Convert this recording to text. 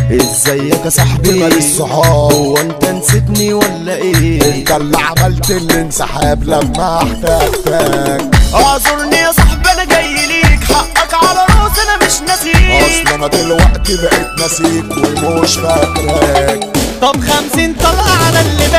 ازيك يا صاحبي مال الصحاب هو انت نسيتني ولا ايه انت اللي عملت الانسحاب لما احتجتك اعذرني يا صاحبي انا جاي ليك حقك على راسي انا مش ناسيك اصل انا دلوقتي بقيت ناسيك ومش فاكرك طب خمسين طلقة على اللي